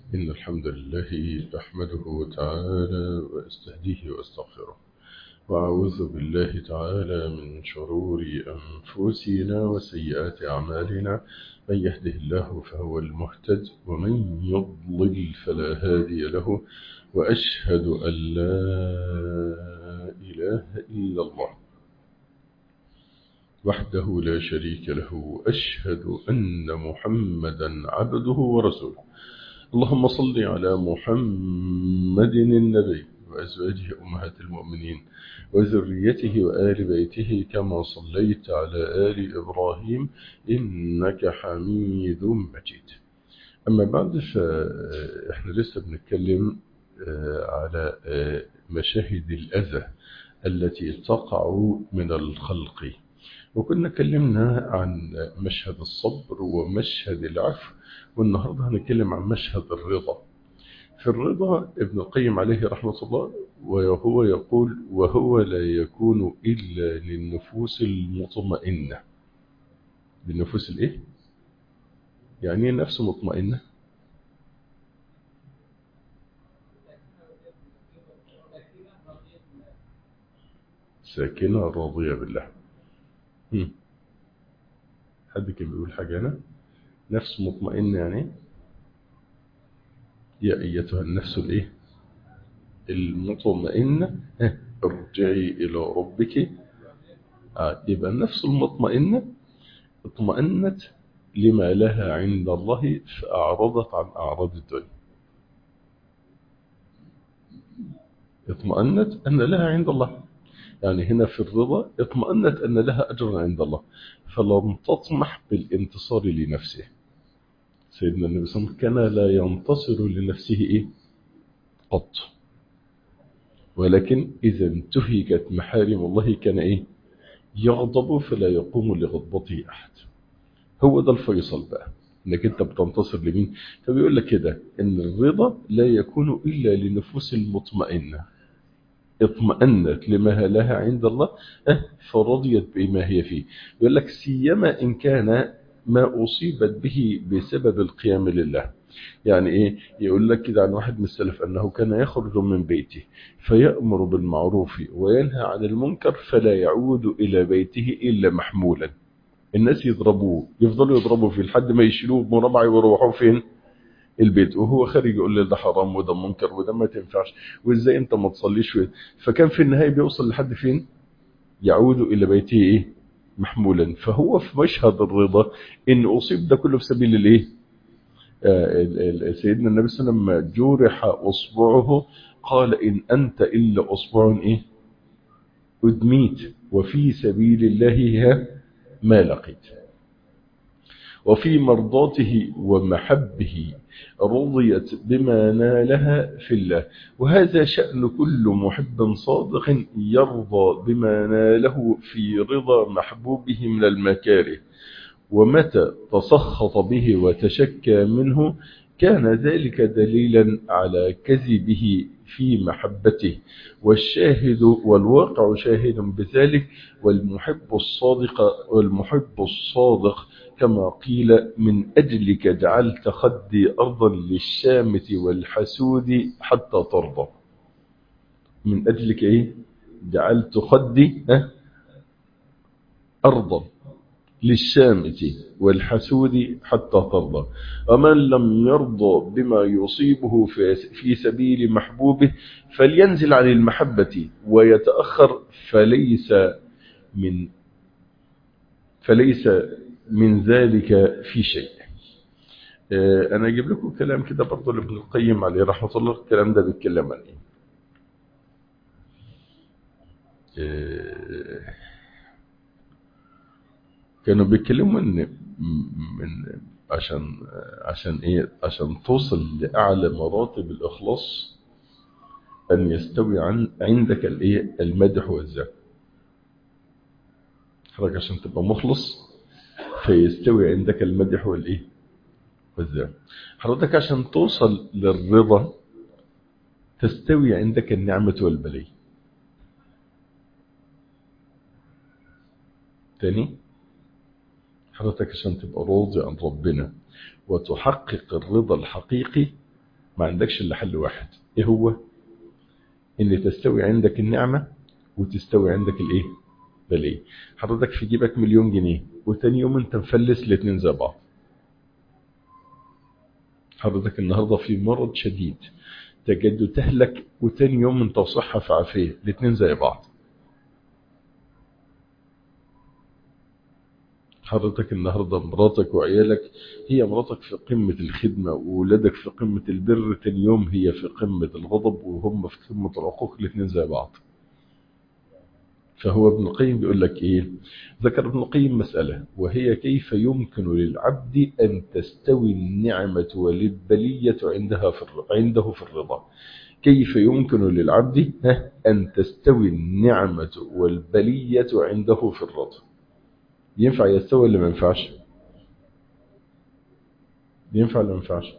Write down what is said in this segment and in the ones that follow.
إن الحمد لله نحمده تعالى وأستهديه وأستغفره وأعوذ بالله تعالى من شرور أنفسنا وسيئات أعمالنا من يهده الله فهو المهتد ومن يضلل فلا هادي له وأشهد أن لا إله إلا الله وحده لا شريك له وأشهد أن محمدا عبده ورسوله اللهم صل على محمد النبي وأزواجه أمهات المؤمنين وذريته وآل بيته كما صليت على آل إبراهيم إنك حميد مجيد أما بعد فإحنا لسه بنتكلم على مشاهد الأذى التي تقع من الخلق وكنا كلمنا عن مشهد الصبر ومشهد العفو والنهاردة هنتكلم عن مشهد الرضا في الرضا ابن القيم عليه رحمة الله وهو يقول وهو لا يكون إلا للنفوس المطمئنة للنفوس الايه يعني ايه نفس مطمئنة ساكنة راضية بالله هم. حد كان بيقول حاجة هنا نفس مطمئنة يعني يا أيتها النفس الإيه المطمئنة ارجعي إلى ربك آه. يبقى النفس المطمئنة اطمأنت لما لها عند الله فأعرضت عن أعراض الدنيا اطمأنت أن لها عند الله يعني هنا في الرضا اطمأنت أن لها أجر عند الله فلم تطمح بالانتصار لنفسه سيدنا النبي صلى الله عليه وسلم كان لا ينتصر لنفسه إيه؟ قط ولكن إذا انتهكت محارم الله كان إيه؟ يغضب فلا يقوم لغضبته أحد هو ده الفيصل بقى انك انت بتنتصر لمين فبيقول لك كده ان الرضا لا يكون الا لنفوس المطمئنه اطمأنت لما لها عند الله فرضيت بما هي فيه يقول لك سيما إن كان ما أصيبت به بسبب القيام لله يعني إيه يقول لك كده عن واحد من السلف أنه كان يخرج من بيته فيأمر بالمعروف وينهى عن المنكر فلا يعود إلى بيته إلا محمولا الناس يضربوه يفضلوا يضربوا فيه لحد ما يشيلوه بمربع ويروحوا فين البيت وهو خارج يقول لي ده حرام وده منكر وده ما تنفعش وازاي انت ما تصليش فكان في النهايه بيوصل لحد فين يعود الى بيته ايه محمولا فهو في مشهد الرضا ان اصيب ده كله في سبيل الايه آه سيدنا النبي صلى الله عليه وسلم جرح اصبعه قال ان انت الا اصبع ايه ادميت وفي سبيل الله ما لقيت وفي مرضاته ومحبه رضيت بما نالها في الله وهذا شأن كل محب صادق يرضى بما ناله في رضا محبوبه من المكاره ومتى تسخط به وتشكى منه كان ذلك دليلا على كذبه في محبته والشاهد والواقع شاهد بذلك والمحب الصادق والمحب الصادق كما قيل من أجلك جعلت خدي أرضا للشامة والحسود حتى ترضى من أجلك إيه جعلت خدي أه؟ أرضا للشامة والحسود حتى ترضى ومن لم يرضى بما يصيبه في سبيل محبوبه فلينزل عن المحبة ويتأخر فليس من فليس من ذلك في شيء أنا أجيب لكم كلام كده برضو لابن القيم عليه رحمة الله الكلام ده بيتكلم عن إيه كانوا بيتكلموا ان من عشان عشان ايه عشان توصل لاعلى مراتب الاخلاص ان يستوي عن عندك الايه المدح والذم حضرتك عشان تبقى مخلص فيستوي عندك المدح والايه والذم حضرتك عشان توصل للرضا تستوي عندك النعمه والبليه تاني حضرتك عشان تبقى راضي عن ربنا وتحقق الرضا الحقيقي ما عندكش الا حل واحد ايه هو ان تستوي عندك النعمة وتستوي عندك الايه بلايه حضرتك في جيبك مليون جنيه وتاني يوم انت مفلس الاتنين زي بعض حضرتك النهاردة في مرض شديد تجد تهلك وتاني يوم انت صحة في عافية الاتنين زي بعض حضرتك النهاردة مراتك وعيالك هي مراتك في قمة الخدمة وولادك في قمة البر تاني يوم هي في قمة الغضب وهم في قمة العقوق الاثنين زي بعض فهو ابن القيم بيقول لك ايه ذكر ابن القيم مسألة وهي كيف يمكن للعبد أن تستوي النعمة والبلية عندها في عنده في الرضا كيف يمكن للعبد أن تستوي النعمة والبلية عنده في الرضا ينفع يستوي ولا ما ينفعش ينفع ولا ما ينفعش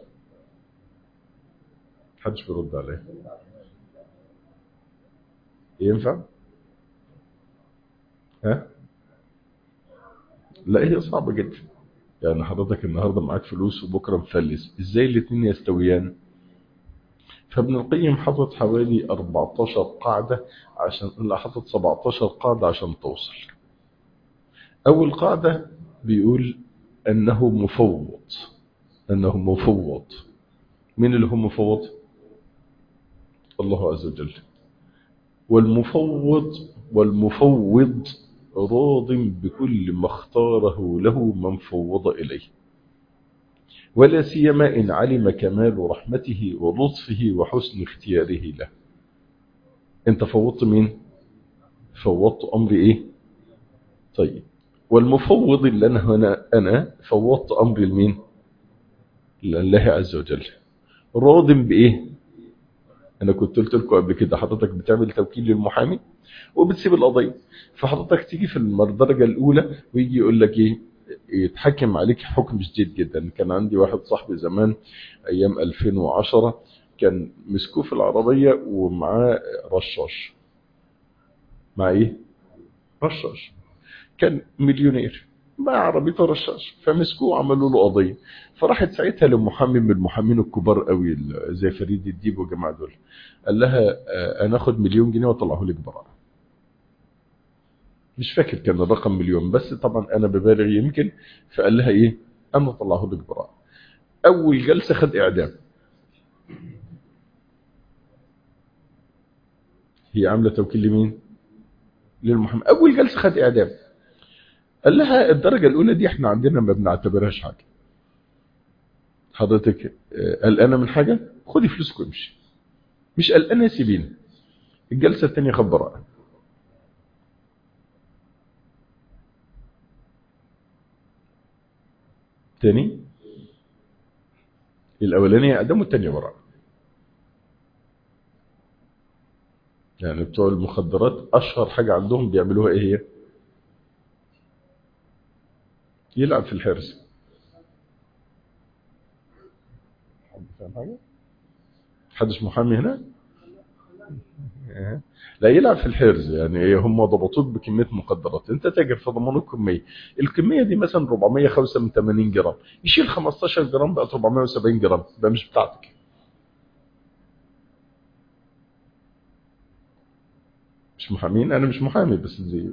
محدش بيرد عليه ينفع ها لا هي صعبة جدا يعني حضرتك النهاردة معاك فلوس وبكرة مفلس ازاي الاثنين يستويان فابن القيم حطت حوالي 14 قاعدة عشان لا حطت 17 قاعدة عشان توصل أول قاعدة بيقول أنه مفوض أنه مفوض من اللي هو مفوض الله عز وجل والمفوض والمفوض راض بكل ما اختاره له من فوض إليه ولا سيما إن علم كمال رحمته ولطفه وحسن اختياره له انت فوضت مين فوضت أمر إيه طيب والمفوض اللي أنا هنا أنا فوضت أمر لمين لله عز وجل راض بإيه أنا كنت قلت لكم قبل كده حضرتك بتعمل توكيل للمحامي وبتسيب القضية فحضرتك تيجي في الدرجة الأولى ويجي يقول لك إيه يتحكم عليك حكم شديد جدا كان عندي واحد صاحبي زمان أيام 2010 كان مسكوه في العربية ومعاه رشاش مع إيه رشاش كان مليونير مع عربيته رشاش فمسكوه وعملوا له قضية فراحت ساعتها لمحامي من المحامين الكبار قوي زي فريد الديب والجماعة دول قال لها انا اخد مليون جنيه واطلعه لك براءة مش فاكر كان الرقم مليون بس طبعا انا ببالغ يمكن فقال لها ايه انا اطلعه لك براءة اول جلسة خد اعدام هي عاملة توكيل لمين للمحامي اول جلسة خد اعدام قال لها الدرجة الأولى دي احنا عندنا ما بنعتبرهاش حاجة حضرتك قلقانة من حاجة خدي فلوسك وامشي مش قلقانة سيبيني الجلسة الثانية خد براءة تاني الأولانية أقدم والثانية براءة يعني بتوع المخدرات أشهر حاجة عندهم بيعملوها إيه هي يلعب في الحرز حد فاهم حاجة حدش محامي هنا لا يلعب في الحرز يعني هم ضبطوك بكمية مقدرات انت تاجر فضمانوك كمية الكمية دي مثلا 485 جرام يشيل 15 جرام بقت 470 جرام ده مش بتاعتك مش محامين انا مش محامي بس دي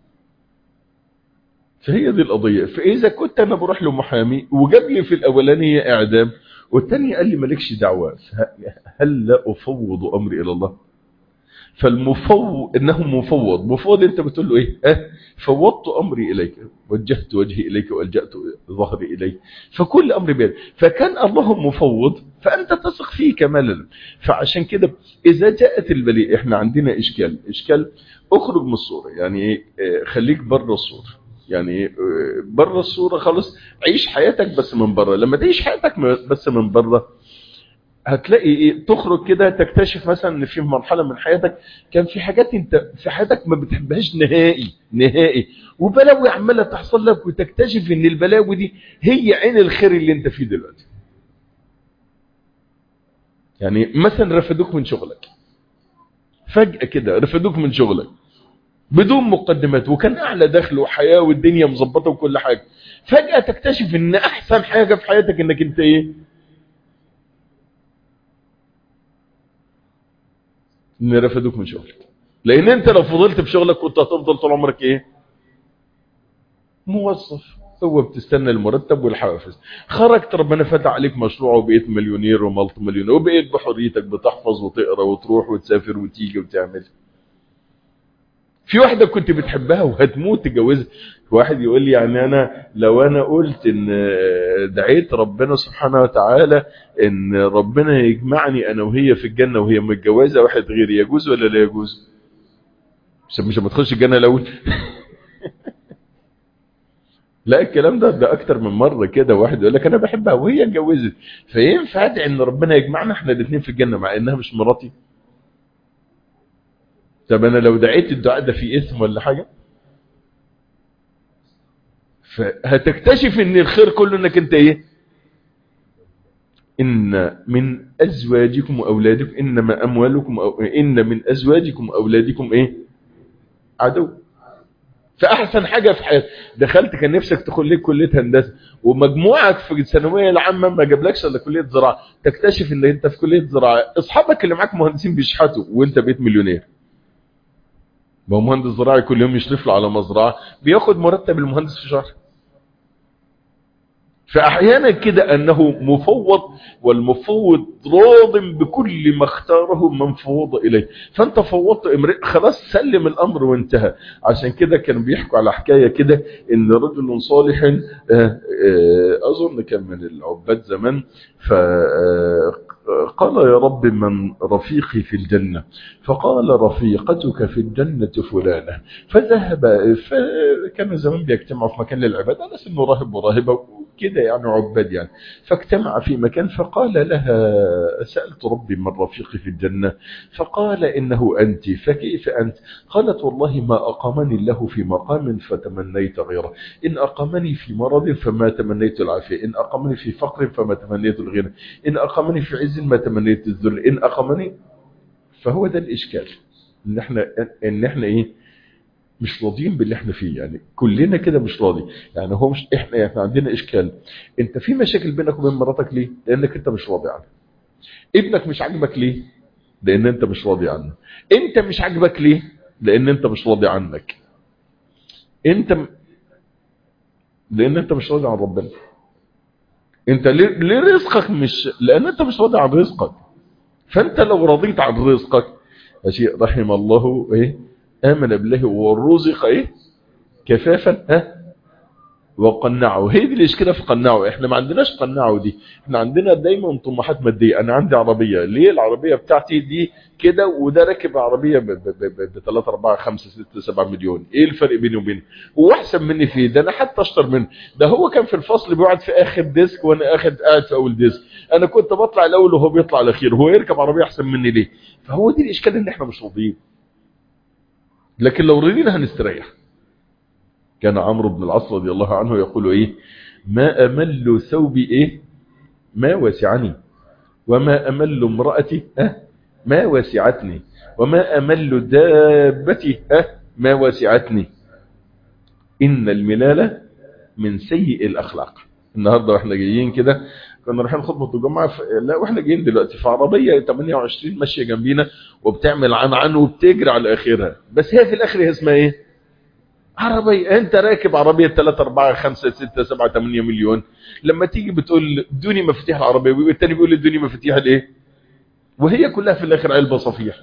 فهي دي القضية فإذا كنت أنا بروح له محامي وجاب لي في الأولانية إعدام والتاني قال لي مالكش دعوة هل لا أفوض أمري إلى الله فالمفوض إنه مفوض مفوض أنت بتقول له إيه أه فوضت أمري إليك وجهت وجهي إليك وألجأت ظهري إليك فكل أمر بيد فكان الله مفوض فأنت تثق فيه كمالا فعشان كده إذا جاءت البلية إحنا عندنا إشكال إشكال أخرج من الصورة يعني خليك بره الصورة يعني بره الصورة خالص عيش حياتك بس من بره لما تعيش حياتك بس من بره هتلاقي ايه تخرج كده تكتشف مثلا ان في مرحلة من حياتك كان في حاجات انت في حياتك ما بتحبهاش نهائي نهائي وبلاوي عمالة تحصل لك وتكتشف ان البلاوي دي هي عين الخير اللي انت فيه دلوقتي يعني مثلا رفدوك من شغلك فجأة كده رفدوك من شغلك بدون مقدمات وكان اعلى دخل وحياة والدنيا مظبطة وكل حاجة فجأة تكتشف ان احسن حاجة في حياتك انك انت ايه ان رفدوك من شغلك لان انت لو فضلت في شغلك كنت هتفضل طول عمرك ايه موظف هو بتستنى المرتب والحوافز خرجت ربنا فتح عليك مشروع وبقيت مليونير وملت مليونير وبقيت بحريتك بتحفظ وتقرا وتروح وتسافر وتيجي وتعمل في واحدة كنت بتحبها وهتموت تجوزها واحد يقول لي يعني انا لو انا قلت ان دعيت ربنا سبحانه وتعالى ان ربنا يجمعني انا وهي في الجنة وهي متجوزة واحد غيري يجوز ولا لا يجوز مش مش ما تخش الجنة الاول لا الكلام ده ده اكتر من مرة كده واحد يقول لك انا بحبها وهي اتجوزت فينفع ادعي ان ربنا يجمعنا احنا الاثنين في الجنة مع انها مش مراتي طب انا لو دعيت الدعاء ده في اثم ولا حاجة فهتكتشف ان الخير كله انك انت ايه ان من ازواجكم واولادكم انما اموالكم أو ان من ازواجكم واولادكم ايه عدو فاحسن حاجة في حياتك دخلت كان نفسك تدخل ليه كلية هندسة ومجموعك في الثانوية العامة ما جابلكش الا كلية زراعة تكتشف ان انت في كلية زراعة اصحابك اللي معاك مهندسين بيشحتوا وانت بقيت مليونير ما هو مهندس زراعي كل يوم يشرف له على مزرعة بياخد مرتب المهندس في شهر فأحيانا كده أنه مفوض والمفوض راض بكل ما اختاره من فوض إليه فأنت فوضت امرئ خلاص سلم الأمر وانتهى عشان كده كانوا بيحكوا على حكاية كده إن رجل صالح أظن كان من العباد زمان فقال يا رب من رفيقي في الجنة فقال رفيقتك في الجنة فلانة فذهب فكانوا زمان بيجتمعوا في مكان للعبادة على سنه راهب وراهبة كده يعني عباد يعني فاجتمع في مكان فقال لها سألت ربي من رفيقي في الجنة فقال إنه أنت فكيف أنت قالت والله ما أقامني الله في مقام فتمنيت غيره إن أقامني في مرض فما تمنيت العافية إن أقامني في فقر فما تمنيت الغنى إن أقامني في عز ما تمنيت الذل إن أقامني فهو ده الإشكال إن احنا, إن احنا إيه مش راضيين باللي احنا فيه يعني كلنا كده مش راضي يعني هو مش احنا احنا عندنا اشكال انت في مشاكل بينك وبين مراتك ليه لانك انت مش راضي عنها ابنك مش عاجبك ليه لان انت مش راضي عنه انت مش عاجبك ليه لان انت مش راضي عنك انت م... لان انت مش راضي عن ربنا انت ليه, ليه رزقك مش لان انت مش راضي عن رزقك فانت لو رضيت عن رزقك شيء رحم الله ايه آمن بالله والرزق ايه كفافا ها وقنعه هي دي الاشكاله في قنعه احنا ما عندناش قنعه دي احنا عندنا دايما طموحات ماديه انا عندي عربيه ليه العربيه بتاعتي دي كده وده راكب عربيه ب 3 4 5 6 7 مليون ايه الفرق بيني وبينه هو احسن مني فيه ده انا حتى اشطر منه ده هو كان في الفصل بيقعد في اخر ديسك وانا اخد قاعد في اول ديسك انا كنت بطلع الاول وهو بيطلع الاخير هو يركب عربيه احسن مني ليه فهو دي الاشكال ان احنا مش راضيين لكن لو رضينا هنستريح كان عمرو بن العاص رضي الله عنه يقول ايه ما امل ثوبي ايه ما وسعني وما امل امرأتي أه ما وسعتني وما امل دابتي أه ما وسعتني ان الملال من سيء الاخلاق النهاردة واحنا جايين كده كنا رايحين خطبة الجمعة ف... لا واحنا جايين دلوقتي في عربية 28 ماشية جنبينا وبتعمل عن عن وبتجري على اخرها بس هي في الاخر هي اسمها ايه عربية انت راكب عربية 3 4 5 6 7 8 مليون لما تيجي بتقول ادوني مفاتيح العربية والتاني بيقول ادوني مفاتيح الايه وهي كلها في الاخر علبة صفيح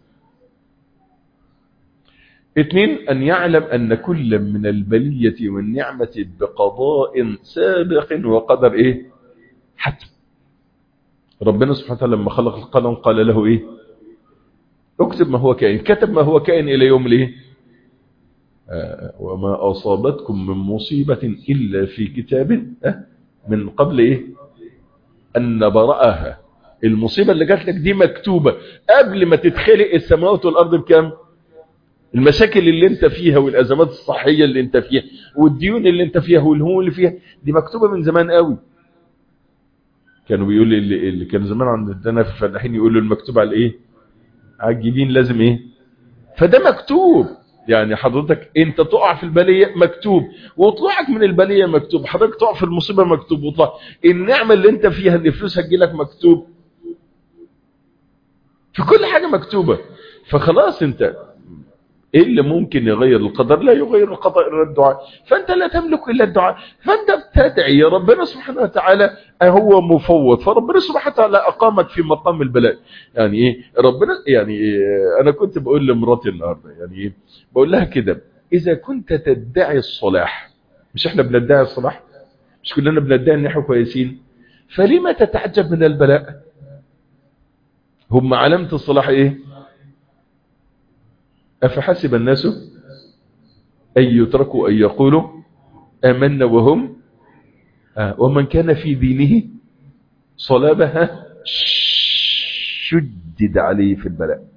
اثنين ان يعلم ان كل من البلية والنعمة بقضاء سابق وقدر ايه حتم ربنا سبحانه وتعالى لما خلق القلم قال له ايه اكتب ما هو كائن كتب ما هو كائن الى يوم الايه آه وما اصابتكم من مصيبة الا في كتاب آه من قبل ايه ان نبرأها المصيبة اللي جات لك دي مكتوبة قبل ما تتخلق السماوات والارض بكام المشاكل اللي انت فيها والازمات الصحية اللي انت فيها والديون اللي انت فيها والهموم اللي فيها دي مكتوبة من زمان قوي كانوا بيقول اللي, اللي كانوا زمان عندنا في الفلاحين يقولوا المكتوب على ايه على الجبين لازم ايه فده مكتوب يعني حضرتك انت تقع في البلية مكتوب وطلعك من البلية مكتوب حضرتك تقع في المصيبة مكتوب وطلع النعمة اللي انت فيها ان فلوس هتجيلك مكتوب في كل حاجة مكتوبة فخلاص انت ايه اللي ممكن يغير القدر لا يغير القدر الا الدعاء فانت لا تملك الا الدعاء فانت بتدعي ربنا سبحانه وتعالى هو مفوض فربنا سبحانه وتعالى اقامك في مقام البلاء يعني ايه ربنا يعني إيه انا كنت بقول لمراتي النهارده يعني ايه بقول لها كده اذا كنت تدعي الصلاح مش احنا بندعي الصلاح مش كلنا بندعي ان احنا كويسين فلما تتعجب من البلاء هم علامه الصلاح ايه أفحسب الناس أن يتركوا أن يقولوا آمنا وهم آه ومن كان في دينه صلابها شدد عليه في البلاء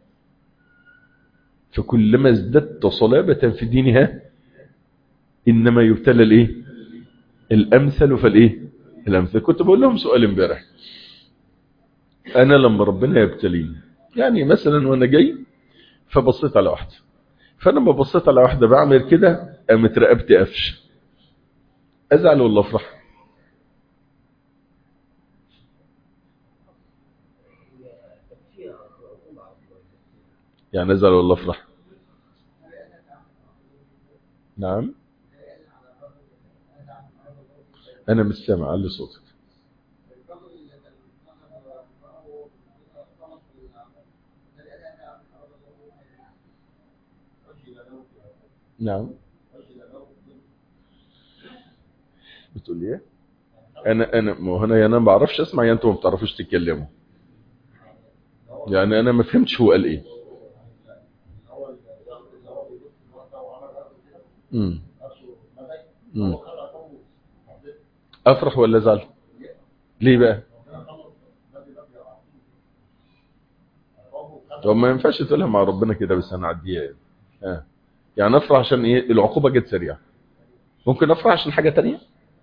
فكلما ازددت صلابة في دينها إنما يبتلى الإيه الأمثل فالإيه الأمثل كنت بقول لهم سؤال امبارح أنا لما ربنا يبتليني يعني مثلا وأنا جاي فبصيت على واحدة فلما بصيت على واحدة بعمل كده قامت رقبتي قفش ازعل ولا افرح يعني ازعل ولا افرح نعم انا مش سامع علي صوتك نعم بتقول ايه انا انا ما هو انا انا ما بعرفش اسمع يا انتوا ما بتعرفوش تتكلموا يعني انا ما فهمتش هو قال ايه امم امم افرح ولا ازعل ليه بقى طب ما ينفعش تقولها مع ربنا كده بس هنعديها يعني ها يعني افرح عشان ايه العقوبة جت سريعة ممكن افرح عشان حاجة تانية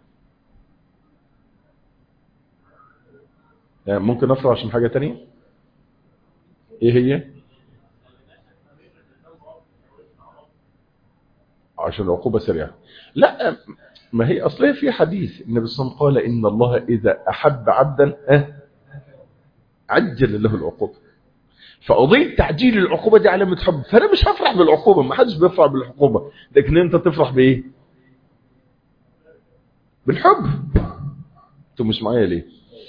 يعني ممكن افرح عشان حاجة تانية ايه هي عشان العقوبة سريعة لا ما هي اصلها في حديث النبي صلى الله عليه وسلم قال ان الله اذا احب عبدا عجل له العقوبة فقضية تعجيل العقوبة دي علامة حب فأنا مش هفرح بالعقوبة ما حدش بيفرح بالعقوبة لكن أنت تفرح بإيه بالحب أنتوا مش معايا ليه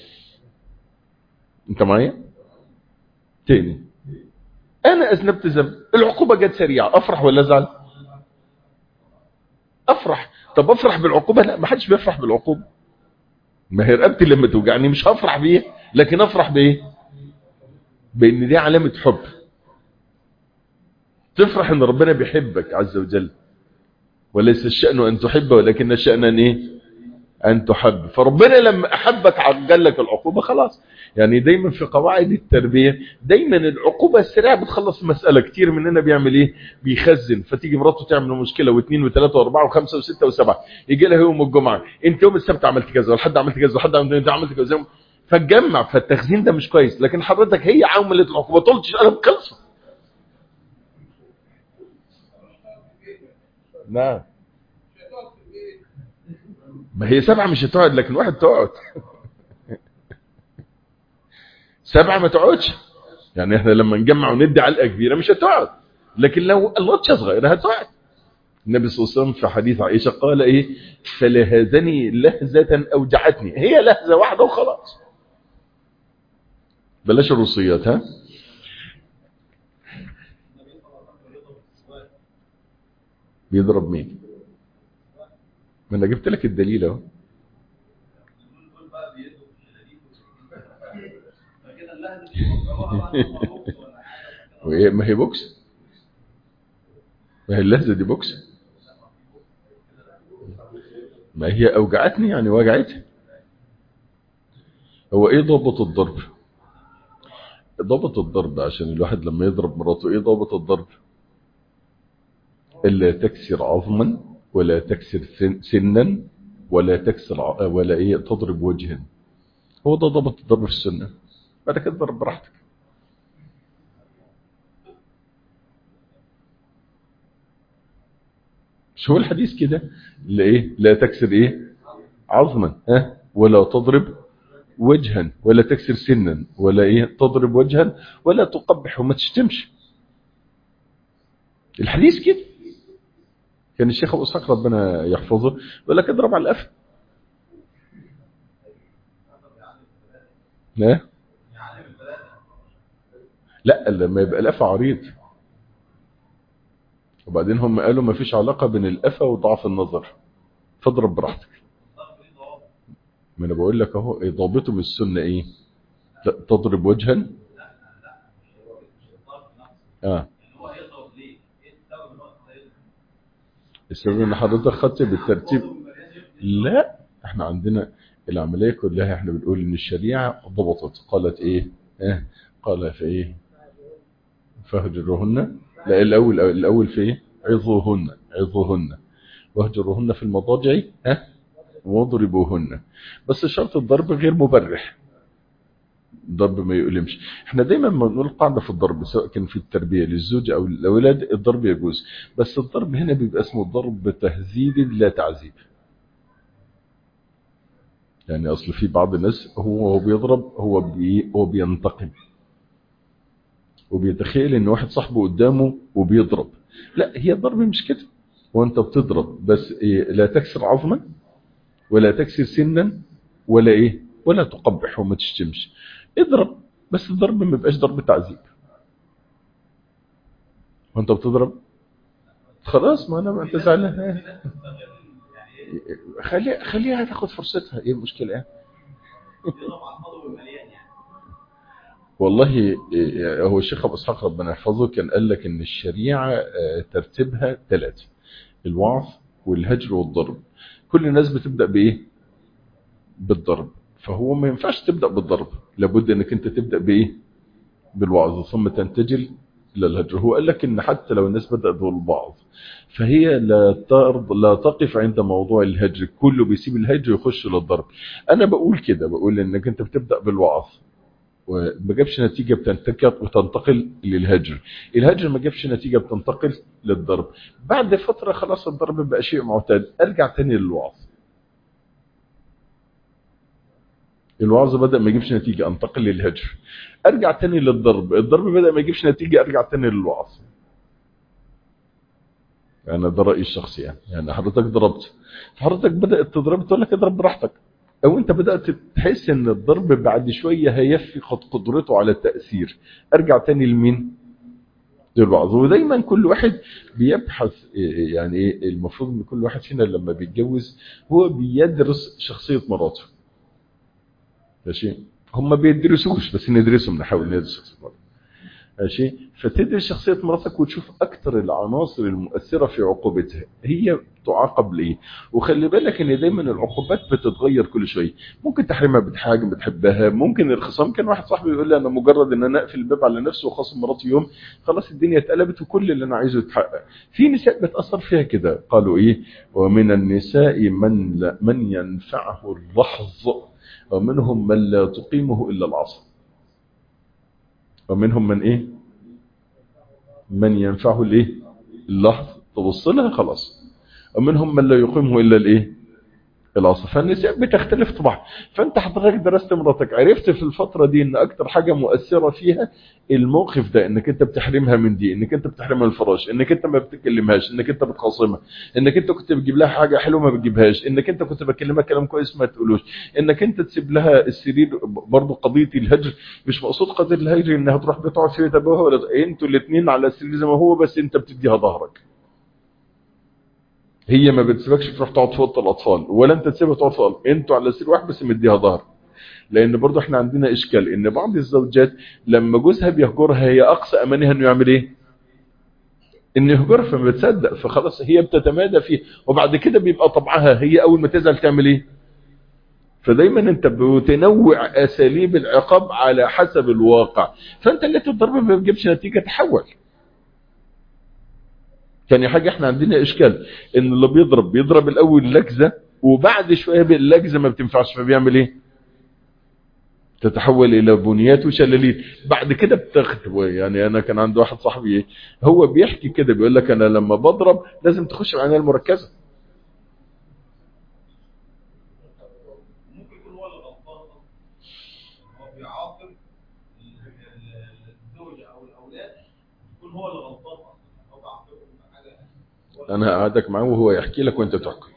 أنت معايا تاني أنا أذنبت ذنب العقوبة جت سريعة أفرح ولا أزعل أفرح طب أفرح بالعقوبة لا ما حدش بيفرح بالعقوبة ما هي رقبتي لما توجعني مش هفرح بيه لكن أفرح بإيه بان دي علامة حب تفرح ان ربنا بيحبك عز وجل وليس الشأن ان تحب ولكن الشأن ان ايه ان تحب فربنا لما احبك عجل لك العقوبة خلاص يعني دايما في قواعد التربية دايما العقوبة السريعة بتخلص المسألة كتير مننا بيعمل ايه بيخزن فتيجي مراته تعمل مشكلة واثنين وثلاثة واربعة وخمسة وستة وسبعة يجي لها يوم الجمعة انت يوم السبت عملت كذا والحد عملت كذا والحد عملت كذا عملت كذا فتجمع فالتخزين ده مش كويس لكن حضرتك هي عملت العقوبة طولتش انا بخلصه نعم ما هي سبعة مش هتقعد لكن واحد تقعد سبعة ما تقعدش يعني احنا لما نجمع وندي علقة كبيرة مش هتقعد لكن لو اللطشة صغيرة هتقعد النبي صلى الله عليه وسلم في حديث عائشة قال ايه فلهذني لهزة اوجعتني هي لهزة واحدة وخلاص بلاش الروسيات ها بيضرب مين ما انا جبت لك الدليل اهو وايه ما هي بوكس ما هي اللهزه دي بوكس ما هي اوجعتني يعني وجعتها هو ايه ضابط الضرب ضابط الضرب عشان الواحد لما يضرب مراته ايه ضابط الضرب الا تكسر عظما ولا تكسر سنا ولا تكسر ولا ايه تضرب وجها هو ده ضابط الضرب في السنه بعد كده ضرب براحتك مش هو الحديث كده لا ايه لا تكسر ايه عظما ها ولا تضرب وجها ولا تكسر سنا ولا ايه تضرب وجها ولا تقبح وما تشتمش الحديث كده كان الشيخ ابو اسحاق ربنا يحفظه يقول لك اضرب على القفا لا لا لما يبقى القفا عريض وبعدين هم قالوا ما فيش علاقة بين القفا وضعف النظر فاضرب براحتك ما انا بقول لك اهو ضابطه من السنة ايه لا تضرب وجها اه السبب ان حضرتك خدت بالترتيب لا احنا عندنا العملية كلها احنا بنقول ان الشريعة ضبطت قالت ايه اه قال في ايه فهجرهن لا الاول الاول في ايه عظوهن عظوهن واهجروهن في المضاجع ها واضربوهن بس شرط الضرب غير مبرح الضرب ما يؤلمش احنا دايما ما بنقول قاعده في الضرب سواء كان في التربيه للزوج او الاولاد الضرب يجوز بس الضرب هنا بيبقى اسمه ضرب تهذيب لا تعذيب يعني اصل في بعض الناس هو هو بيضرب هو بي هو بينتقم وبيتخيل ان واحد صاحبه قدامه وبيضرب لا هي الضرب مش كده وانت بتضرب بس إيه لا تكسر عظما ولا تكسر سنا ولا ايه ولا تقبح وما تشتمش اضرب بس الضرب ما يبقاش ضرب تعذيب وانت بتضرب خلاص ما انا ما انت زعلان خليها خليها تاخد فرصتها ايه المشكله يعني والله هو الشيخ ابو اسحاق ربنا يحفظه كان قال لك ان الشريعه ترتيبها ثلاثه الوعظ والهجر والضرب كل الناس بتبدا بايه بالضرب فهو ما ينفعش تبدا بالضرب لابد انك انت تبدا بايه بالوعظ ثم تنتجل الى الهجر هو قال لك ان حتى لو الناس بدات بالوعظ فهي لا ترض لا تقف عند موضوع الهجر كله بيسيب الهجر ويخش للضرب انا بقول كده بقول انك انت بتبدا بالوعظ وما جابش نتيجة بتنتقل وتنتقل للهجر الهجر ما جابش نتيجة بتنتقل للضرب بعد فترة خلاص الضرب بقى شيء معتاد ارجع تاني للوعظ الوعظ بدأ ما يجيبش نتيجة انتقل للهجر ارجع تاني للضرب الضرب بدأ ما يجيبش نتيجة ارجع تاني للوعظ انا ده رأيي الشخصي يعني يعني حضرتك ضربت حضرتك بدأت تضرب تقول لك اضرب براحتك او انت بدأت تحس ان الضرب بعد شوية هيفقد قدرته على التأثير ارجع تاني لمين للوعظ ودايما كل واحد بيبحث يعني ايه المفروض ان كل واحد فينا لما بيتجوز هو بيدرس شخصية مراته ماشي هم ما بيدرسوش بس ندرسهم نحاول ندرس شخصية مراته ماشي فتدرس شخصية مراتك وتشوف أكتر العناصر المؤثرة في عقوبتها هي تعاقب لإيه وخلي بالك إن دايما العقوبات بتتغير كل شوية ممكن تحرمها بحاجة بتحبها ممكن الخصام كان واحد صاحبي يقول لي أنا مجرد إن أنا أقفل الباب على نفسي وخاصم مراتي يوم خلاص الدنيا اتقلبت وكل اللي أنا عايزه يتحقق في نساء بتأثر فيها كده قالوا إيه ومن النساء من, لا من ينفعه اللحظ ومنهم من لا تقيمه إلا العصر ومنهم من ايه من ينفعه الايه اللحظ تبص لها خلاص ومنهم من لا يقيمه الا الايه العصر فالنساء بتختلف طبعا فانت حضرتك درست مراتك عرفت في الفترة دي ان اكتر حاجة مؤثرة فيها الموقف ده انك انت بتحرمها من دي انك انت بتحرمها من الفراش انك انت ما بتكلمهاش انك انت بتخاصمها انك انت كنت بتجيب لها حاجة حلوة ما بتجيبهاش انك انت كنت بكلمها كلام كويس ما تقولوش انك انت تسيب لها السرير برضو قضية الهجر مش مقصود قضية الهجر انها تروح بتقعد في بيت ابوها ولا انتوا الاثنين على السرير زي ما هو بس انت بتديها ظهرك هي ما بتسيبكش تروح تقعد في اوضه الاطفال ولا انت تسيبها تقعد في الأرض. انتوا على سرير واحد بس مديها ظهر لان برضو احنا عندنا اشكال ان بعض الزوجات لما جوزها بيهجرها هي اقصى امانها انه يعمل ايه ان يهجرها فما بتصدق فخلاص هي بتتمادى فيه وبعد كده بيبقى طبعها هي اول ما تزعل تعمل ايه فدايما انت بتنوع اساليب العقاب على حسب الواقع فانت اللي الضرب ما بيجيبش نتيجه تحول تاني حاجة احنا عندنا اشكال ان اللي بيضرب بيضرب الاول لكزة وبعد شوية اللكزة ما بتنفعش فبيعمل ايه تتحول الى بنيات وشلاليت بعد كده بتاخد يعني انا كان عندي واحد صاحبي هو بيحكي كده بيقول لك انا لما بضرب لازم تخش العنايه المركزه ممكن يكون هو اللي غلطان هو بيعاقب الزوجه او الاولاد يكون هو اللي غلطان اصلا هو بيعاقبهم انا هقعدك معاه وهو يحكي لك وانت تحكي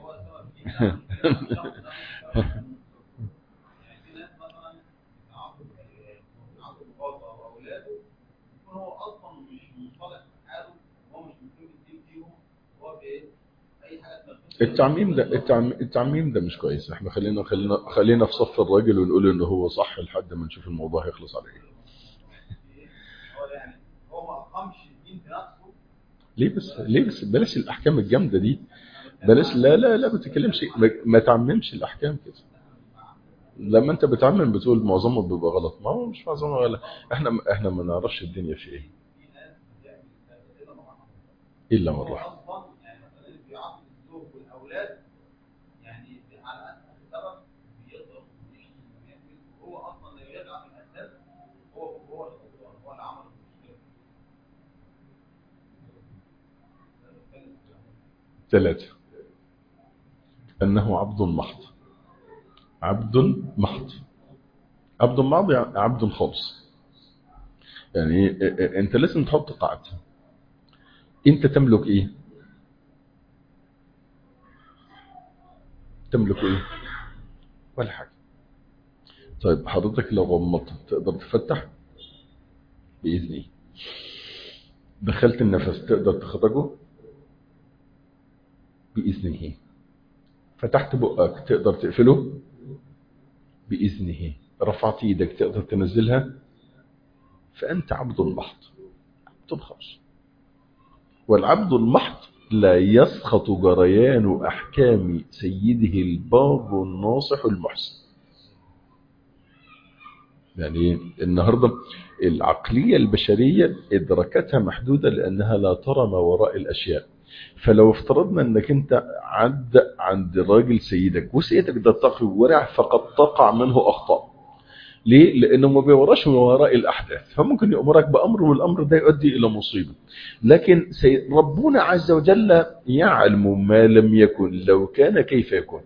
يعني في ناس مثلا عنده عنده مخاطره او اولاده يكون هو اصلا مش منطلق في حاله وهو مش ممكن يدين فيهم هو بايه؟ اي حاجه تنفذ التعميم ده التعميم, التعميم ده مش كويس احنا خلينا خلينا خلينا في صف الراجل ونقول ان هو صح لحد ما نشوف الموضوع هيخلص على ايه هو يعني هو ما اقامش الدين في نفسه ليه بس ليه بس بلاش الاحكام الجامده دي بلاش لا لا لا ما تتكلمش ما, ما تعممش الاحكام كده لما انت بتعمم بتقول معظمه بيبقى غلط ما هو مش معظمه غلط احنا احنا ما نعرفش الدنيا في ايه في ناس بتعمل كده طبعا الا من هو رحم اصلا يعني مثلا اللي بيعاقب الزوج والاولاد يعني على اساس سبب بيقدر يعيش هو اصلا لو يرجع في الاساس هو هو اللي غلطان هو اللي عمل المشكله ثلاثة أنه عبد محض عبد محض عبد محض يعني عبد خالص يعني إيه- إيه- انت لازم تحط قاعدة انت تملك ايه تملك ايه ولا حاجة طيب حضرتك لو غمضت تقدر تفتح بإذنه دخلت النفس تقدر تخرجه بإذنه فتحت بقك تقدر تقفله بإذنه رفعت ايدك تقدر تنزلها فأنت عبد محض عبد خالص والعبد المحض لا يسخط جريان أحكام سيده البار الناصح المحسن يعني النهاردة العقلية البشرية إدراكتها محدودة لأنها لا ترى ما وراء الأشياء فلو افترضنا أنك أنت عد عند راجل سيدك وسيدك ده تقي ورع فقد تقع منه أخطاء ليه؟ لأنه ما بيوراش من وراء الأحداث فممكن يأمرك بأمر والأمر ده يؤدي إلى مصيبة لكن سي- ربنا عز وجل يعلم ما لم يكن لو كان كيف يكون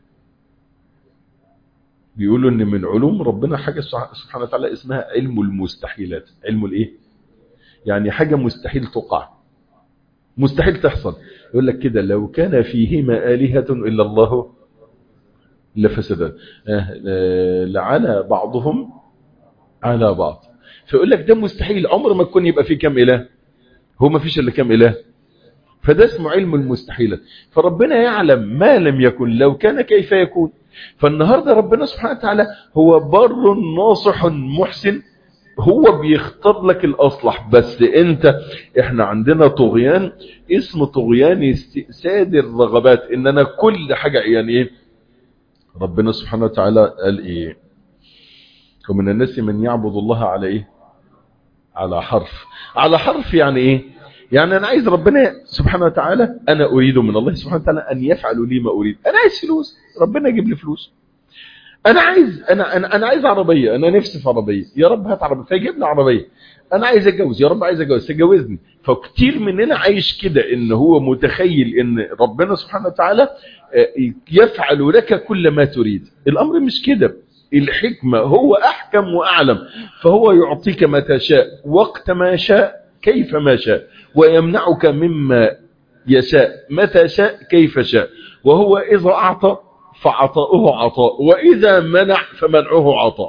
بيقولوا ان من علوم ربنا حاجة سبح- سبحانه وتعالى اسمها علم المستحيلات علم الايه يعني حاجة مستحيل تقع مستحيل تحصل يقول لك كده لو كان فيهما آلهة إلا الله لفسدا آه، آه، لعلى بعضهم على بعض فيقول لك ده مستحيل عمر ما يكون يبقى فيه كم إله هو ما فيش إلا كم إله فده اسمه علم المستحيلات فربنا يعلم ما لم يكن لو كان كيف يكون فالنهاردة ربنا سبحانه وتعالى هو بر ناصح محسن هو بيختار لك الأصلح بس انت احنا عندنا طغيان اسم طغيان استئساد الرغبات ان انا كل حاجة يعني ايه ربنا سبحانه وتعالى قال ايه ومن الناس من يعبد الله على ايه على حرف على حرف يعني ايه يعني انا عايز ربنا سبحانه وتعالى انا اريد من الله سبحانه وتعالى ان يفعل لي ما اريد انا عايز فلوس ربنا يجيب لي فلوس انا عايز انا انا انا عايز عربيه انا نفسي في عربيه يا رب هات عربيه فيجيب لي عربيه انا عايز اتجوز يا رب عايز اتجوز تجوزني فكتير مننا عايش كده ان هو متخيل ان ربنا سبحانه وتعالى آه، يفعل لك كل ما تريد الامر مش كده الحكمة هو احكم واعلم فهو يعطيك ما تشاء وقت ما شاء كيف ما شاء ويمنعك مما يشاء متى شاء كيف شاء وهو إذا أعطى فعطاؤه عطاء وإذا منع فمنعه عطاء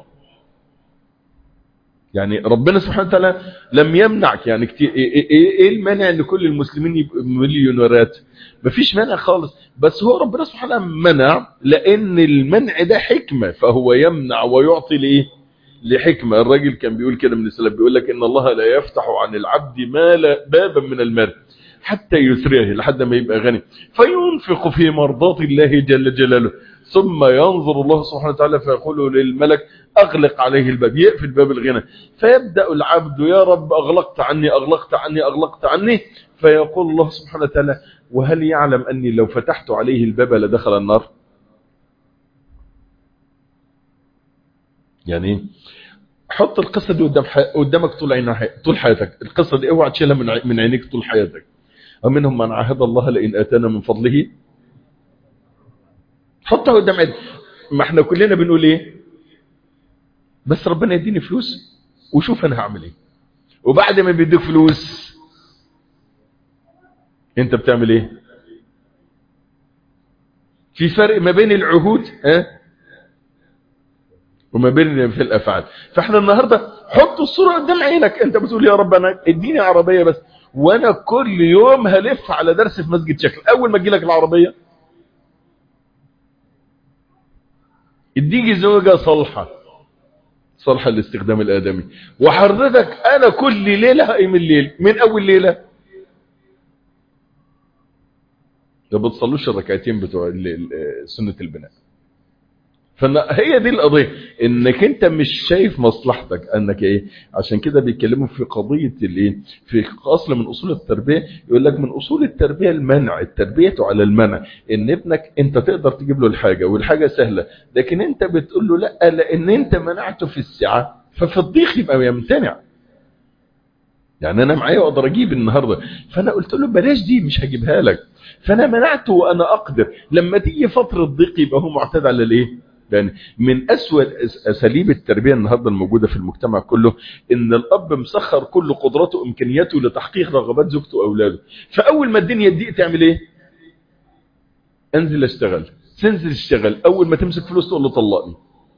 يعني ربنا سبحانه وتعالى لم يمنعك يعني كتير ايه, إيه, إيه المانع ان كل المسلمين يبقوا مليونيرات مفيش مانع خالص بس هو ربنا سبحانه وتعالى منع لان المنع ده حكمة فهو يمنع ويعطي لايه لحكمة الراجل كان بيقول كده من السلف بيقول لك ان الله لا يفتح عن العبد مال بابا من المال حتى يسريه لحد ما يبقى غني فينفق في مرضات الله جل جلاله ثم ينظر الله سبحانه وتعالى فيقول للملك أغلق عليه الباب يقفل باب الغنى فيبدأ العبد يا رب أغلقت عني أغلقت عني أغلقت عني فيقول الله سبحانه وتعالى وهل يعلم أني لو فتحت عليه الباب لدخل النار يعني حط القصة دي قدام حي... قدامك طول عين طول حياتك القصة دي اوعى تشيلها من, ع... من عينيك طول حياتك ومنهم من عاهد الله لئن اتانا من فضله حطها قدام عينك ما احنا كلنا بنقول ايه بس ربنا يديني فلوس وشوف انا هعمل ايه وبعد ما بيديك فلوس انت بتعمل ايه في فرق ما بين العهود ها وما بين في الافعال فاحنا النهارده حط الصوره قدام عينك انت بتقول يا رب انا اديني عربيه بس وانا كل يوم هلف على درس في مسجد شكل اول ما تجي لك العربيه اديك زوجه صالحه صالحه للاستخدام الادمي وحضرتك انا كل ليله هقيم الليل من اول ليله ده بتصلوش الركعتين بتوع سنه البناء فهي دي القضية انك انت مش شايف مصلحتك انك ايه عشان كده بيتكلموا في قضية الايه في اصل من اصول التربية يقول لك من اصول التربية المنع التربية على المنع ان ابنك انت تقدر تجيب له الحاجة والحاجة سهلة لكن انت بتقول له لا لان انت منعته في السعة ففي الضيق يبقى يمتنع يعني انا معايا واقدر اجيب النهارده فانا قلت له بلاش دي مش هجيبها لك فانا منعته وانا اقدر لما تيجي فتره ضيق يبقى هو معتاد على الايه لأن من أسوأ أساليب التربية النهاردة الموجودة في المجتمع كله إن الأب مسخر كل قدراته وإمكانياته لتحقيق رغبات زوجته وأولاده فأول ما الدنيا تضيق تعمل إيه؟ أنزل أشتغل تنزل اشتغل أول ما تمسك فلوس تقول له طلقني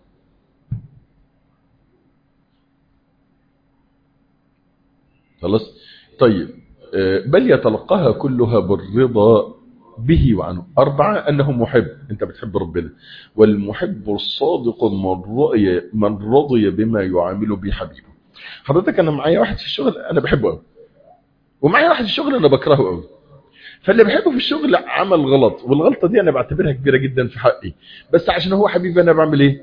خلاص طيب بل يتلقاها كلها بالرضا به وعنه أربعة أنه محب أنت بتحب ربنا والمحب الصادق من رضي, من رضي بما يعامله به حبيبه حضرتك أنا معايا واحد في الشغل أنا بحبه قوي ومعايا واحد في الشغل أنا بكرهه قوي فاللي بحبه في الشغل عمل غلط والغلطة دي أنا بعتبرها كبيرة جدا في حقي بس عشان هو حبيبي أنا بعمل إيه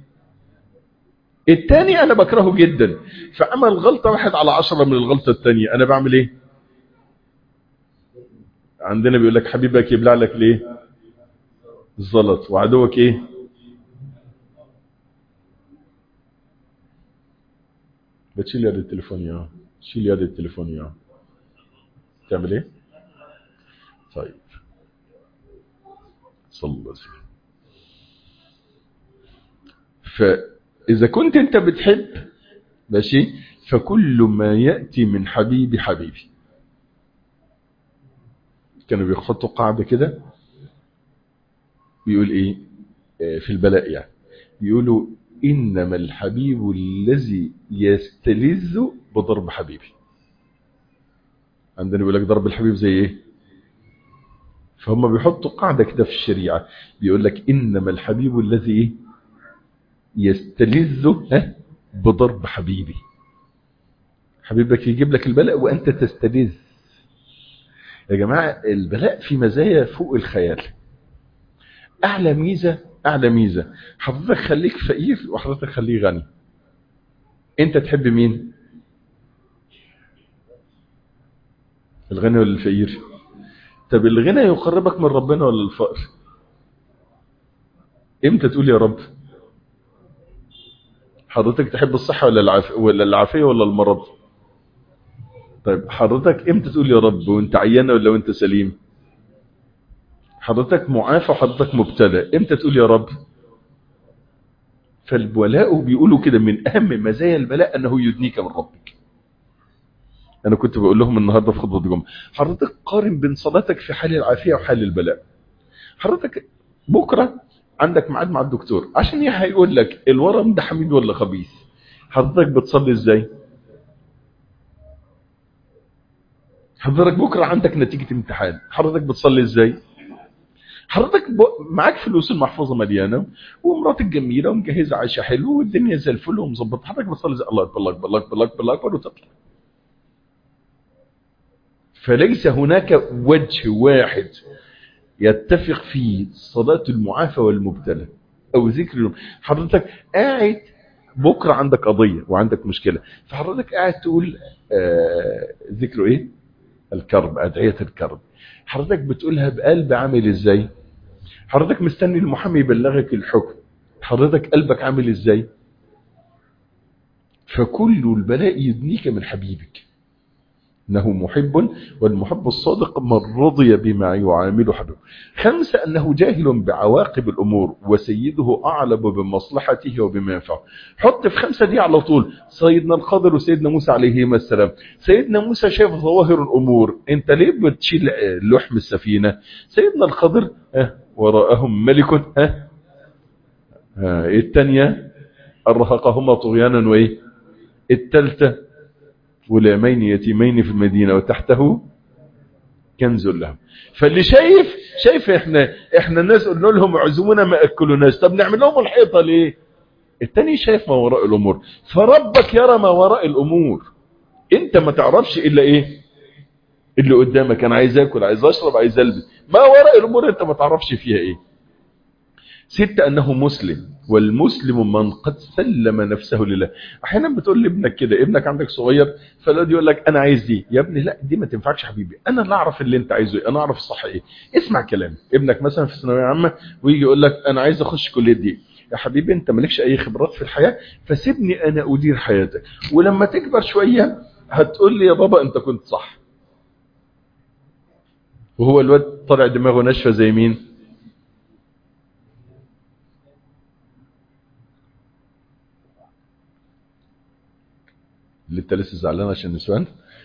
التاني أنا بكرهه جدا فعمل غلطة واحد على عشرة من الغلطة التانية أنا بعمل إيه عندنا بيقول لك حبيبك يبلع لك ليه الزلط وعدوك ايه بتشيل يد التليفون يا شيل يد التليفون يا تعمل ايه طيب صلى الله عليه وسلم فاذا كنت انت بتحب ماشي فكل ما ياتي من حبيبي حبيبي كانوا بيحطوا قاعدة كده بيقول ايه في البلاء يعني بيقولوا انما الحبيب الذي يستلذ بضرب حبيبي عندنا بيقول لك ضرب الحبيب زي ايه فهم بيحطوا قاعدة كده في الشريعة بيقول لك انما الحبيب الذي ايه يستلذ بضرب حبيبي حبيبك يجيب لك البلاء وانت تستلذ يا جماعة البلاء في مزايا فوق الخيال أعلى ميزة أعلى ميزة حضرتك خليك فقير وحضرتك خليه غني أنت تحب مين الغني ولا الفقير طب الغنى يقربك من ربنا ولا الفقر امتى تقول يا رب حضرتك تحب الصحة ولا العافية ولا العافية ولا المرض طيب حضرتك امتى تقول يا رب وانت عيانة ولا وانت سليم حضرتك معافى وحضرتك مبتلى امتى تقول يا رب فالولاء بيقولوا كده من اهم مزايا البلاء انه يدنيك من ربك انا كنت بقول لهم النهاردة في خطبة الجمعة حضرتك قارن بين صلاتك في حال العافية وحال البلاء حضرتك بكرة عندك ميعاد مع الدكتور عشان هيقول لك الورم ده حميد ولا خبيث حضرتك بتصلي ازاي حضرتك بكرة عندك نتيجة امتحان حضرتك بتصلي ازاي حضرتك ب... معاك فلوس المحفظة مليانة ومراتك جميلة ومجهزة عيشة حلو والدنيا زي الفل ومظبط حضرتك بتصلي زي الله اكبر الله اكبر الله اكبر الله اكبر الله اكبر وتطلع فليس هناك وجه واحد يتفق فيه صلاة المعافى والمبتلى او ذكر اليوم حضرتك قاعد بكرة عندك قضية وعندك مشكلة فحضرتك قاعد تقول آه ذكره ايه الكرب أدعية الكرب حضرتك بتقولها بقلب عامل ازاي حضرتك مستني المحامي يبلغك الحكم حضرتك قلبك عامل ازاي فكل البلاء يدنيك من حبيبك انه محب والمحب الصادق من رضي بما يعامل حبيبه خمسة انه جاهل بعواقب الامور وسيده اعلم بمصلحته وبما ينفعه حط في خمسة دي على طول سيدنا الخضر وسيدنا موسى عليهما السلام سيدنا موسى شاف ظواهر الامور انت ليه بتشيل لحم السفينة سيدنا الخضر اه وراءهم ملك ها ها إيه التانية أرهقهما طغيانا وإيه التالتة غلامين يتيمين في المدينة وتحته كنز لهم فاللي شايف شايف احنا احنا الناس قلنا لهم عزمونا ما اكلوناش طب نعمل لهم الحيطة ليه التاني شايف ما وراء الامور فربك يرى ما وراء الامور انت ما تعرفش الا ايه اللي قدامك انا عايز اكل عايز اشرب عايز البس ما وراء الامور انت ما تعرفش فيها ايه ستة انه مسلم والمسلم من قد سلم نفسه لله احيانا بتقول لابنك كده ابنك عندك صغير فالواد يقول لك انا عايز دي يا ابني لا دي ما تنفعش حبيبي انا اللي اعرف اللي انت عايزه ايه انا اعرف الصح ايه اسمع كلامي ابنك مثلا في ثانويه عامه ويجي يقول لك انا عايز اخش كليه دي يا حبيبي انت مالكش اي خبرات في الحياه فسيبني انا ادير حياتك ولما تكبر شويه هتقول لي يا بابا انت كنت صح وهو الواد طلع دماغه ناشفه زي مين اللي انت لسه زعلان عشان نسوان